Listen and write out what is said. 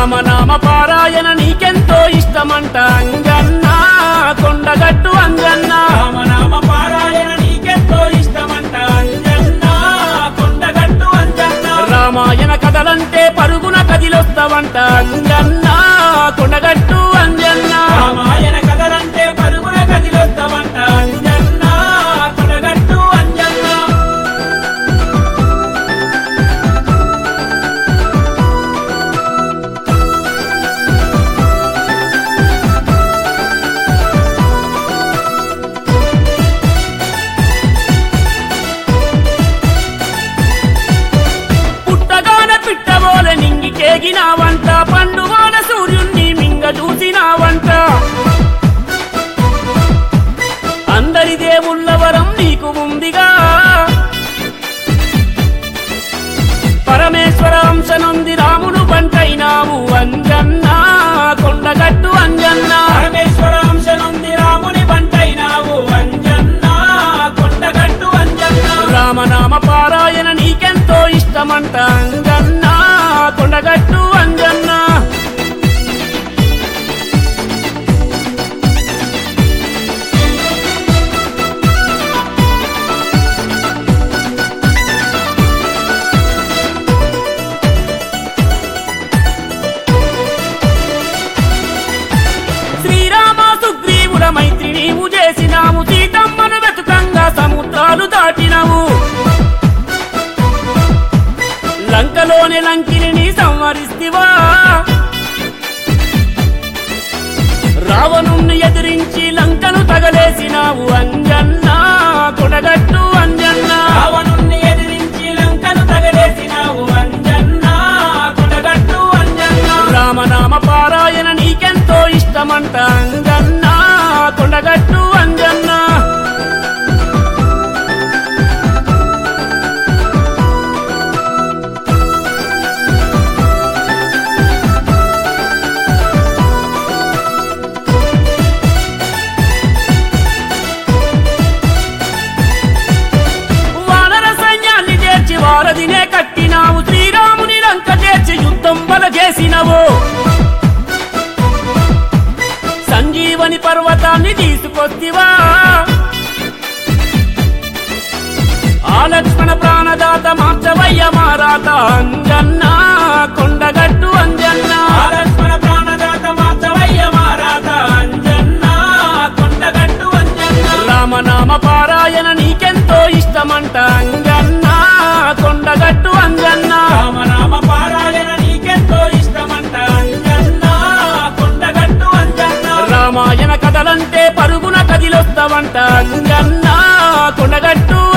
రామనామ పారాయణ నీకెంతో ఇష్టమంట అంజన్న కొండగట్టు అంజన్న రామనామ పారాయణ నీకెంతో ఇష్టమంట అంజన్న కొండగట్టు అంజన్న రామాయణ కథలంటే పరుగున కదిలొస్తావంట అంజన్న కొండగట్టు అంజన్న రామాయణ కథలంటే పరుగున కదిలొస్తామంట అంజన్న కొండగట్టు అంజన్న పుట్టగాన పిట్టబోల నింగి కేగినావంట పండువాన సూర్యుణ్ణి మింగ చూసినావంట అందరి దేవుళ్ళ వరం నీకు ఉందిగా పరమేశ్వర అంశనుంది రాముడు బంటైనావు అంజన్న కొండగట్టు అంజన్న పరమేశ్వర అంశనుంది రాముని బంటైనావు అంజన్న కొండగట్టు అంజన్న రామనామ పారాయణ నీకెంతో ఇష్టమంట అంజన్న కొండగట్టు అంజన్న శ్రీరామ సుగ్రీవుల మైత్రి నీవు చేసినావు సీతమ్మను వెతుకంగా సముద్రాలు దాటినవు లంకలోని లంకిని సంహరిస్తివా రావణుణ్ణి ఎదిరించి లంకను తగలేసినావు అంజన్న కొడగట్టు అంజన్న రావణుణ్ణి ఎదిరించి లంకను తగలేసినావు అంజన్న కొండగట్టు అంజన్న రామనామ పారాయణ నీకెంతో ఇష్టమంట అంజన్న కొండగట్టు అంజన్న వానర సైన్యాన్ని చేర్చి వారధినే కట్టినావు శ్రీరాముని లంక చేర్చి యుద్ధం బల చేసినవు సంజీవని పర్వతాన్ని తీసుకొస్తివా ఆ లక్ష్మణ ప్రాణదాత మార్చవయ్య మారాత అంజన్న కొండగట్టు అంజన్న ఆ లక్ష్మణ ప్రాణదాత మార్చవయ్య మారాత అంజన్న కొండగట్టు అంజన్న రామనామ పారాయణ నీకెంతో ఇష్టమంట అంజన్న కొండగట్టు అంజన్న రామనామ పారాయణ నీకెంతో ఇష్టమంట అంజన్న కొండగట్టు అంజన్న రామాయణ కథలంటే పరుగున కదిలొస్తావంట అంజన్న కొండగట్టు